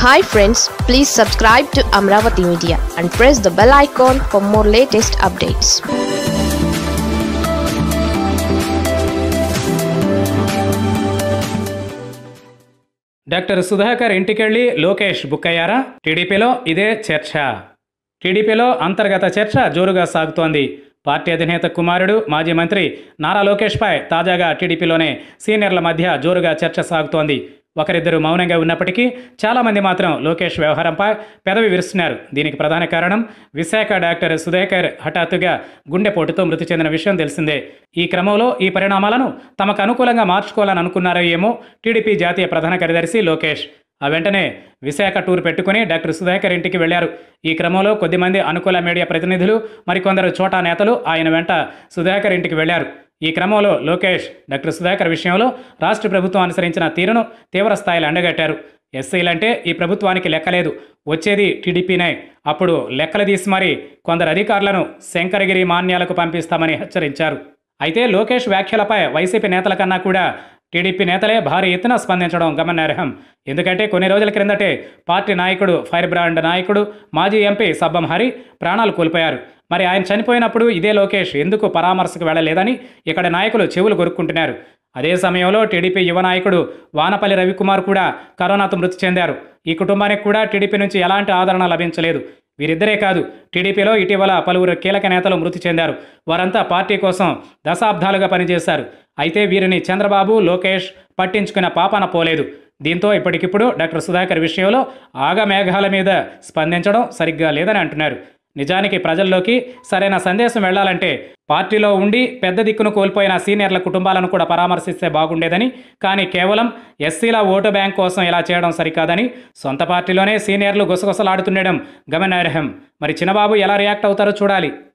hi friends please subscribe to Amaravati media and press the bell icon for more latest updates doctor Sudhakar ఇంటికెళ్ళి Lokesh book అయ్యారా టీడీపీలో ఇదే చర్చ టీడీపీలో అంతర్గత చర్చ జోరుగా సాగుతోంది పార్టీ అధినేత కుమారుడు మాజీ మంత్రి నారా లోకేష్పై తాజాగా టీడీపీలోనే సీనియర్ల మధ్య జోరుగా చర్చ సాగుతోంది ఒకరిద్దరు మౌనంగా ఉన్నప్పటికీ చాలామంది మాత్రం లోకేష్ వ్యవహారంపై పెదవి విరుస్తున్నారు దీనికి ప్రధాన కారణం విశాఖ డాక్టర్ సుధాకర్ హఠాత్తుగా గుండెపోటుతో మృతి చెందిన విషయం తెలిసిందే ఈ క్రమంలో ఈ పరిణామాలను తమకు అనుకూలంగా మార్చుకోవాలని అనుకున్నారో ఏమో టీడీపీ జాతీయ ప్రధాన కార్యదర్శి లోకేష్ ఆ వెంటనే విశాఖ టూర్ పెట్టుకుని డాక్టర్ సుధాకర్ ఇంటికి వెళ్లారు ఈ క్రమంలో కొద్దిమంది అనుకూల మీడియా ప్రతినిధులు మరికొందరు చోటా నేతలు ఆయన వెంట సుధాకర్ ఇంటికి వెళ్లారు ఈ క్రమంలో లోకేష్ డాక్టర్ సుధాకర్ విషయంలో రాష్ట్ర ప్రభుత్వం అనుసరించిన తీరును తీవ్ర స్థాయిలో అండగట్టారు ఎస్సీలంటే ఈ ప్రభుత్వానికి లెక్కలేదు వచ్చేది టీడీపీనే అప్పుడు లెక్కలు తీసి మరి కొందరు అధికారులను శంకరగిరి మాన్యాలకు పంపిస్తామని హెచ్చరించారు అయితే లోకేష్ వ్యాఖ్యలపై వైసీపీ నేతల కన్నా కూడా టీడీపీ నేతలే భారీ ఎత్తున స్పందించడం గమనార్హం ఎందుకంటే కొన్ని రోజుల క్రిందటే పార్టీ నాయకుడు ఫైర్ బ్రాండ్ నాయకుడు మాజీ ఎంపీ సబ్బం హరి ప్రాణాలు కోల్పోయారు మరి ఆయన చనిపోయినప్పుడు ఇదే లోకేష్ ఎందుకు పరామర్శకు వెళ్ళలేదని ఇక్కడ నాయకులు చెవులు కొరుక్కుంటున్నారు అదే సమయంలో టీడీపీ యువ నాయకుడు వానపల్లి రవికుమార్ కూడా కరోనాతో మృతి చెందారు ఈ కుటుంబానికి కూడా టీడీపీ నుంచి ఎలాంటి ఆదరణ లభించలేదు వీరిద్దరే కాదు టీడీపీలో ఇటీవల పలువురు కీలక నేతలు మృతి చెందారు వారంతా పార్టీ కోసం దశాబ్దాలుగా పనిచేశారు అయితే వీరిని చంద్రబాబు లోకేష్ పట్టించుకున్న పాపాన పోలేదు దీంతో ఇప్పటికిప్పుడు డాక్టర్ సుధాకర్ విషయంలో ఆగమేఘాల మీద స్పందించడం సరిగ్గా లేదని అంటున్నారు నిజానికి ప్రజల్లోకి సరైన సందేశం వెళ్లాలంటే పార్టీలో ఉండి పెద్ద దిక్కును కోల్పోయిన సీనియర్ల కుటుంబాలను కూడా పరామర్శిస్తే బాగుండేదని కానీ కేవలం ఎస్సీల ఓటు బ్యాంక్ కోసం ఇలా చేయడం సరికాదని సొంత పార్టీలోనే సీనియర్లు గుసగుసలాడుతుండడం గమనార్హం మరి చిన్నబాబు ఎలా రియాక్ట్ అవుతారో చూడాలి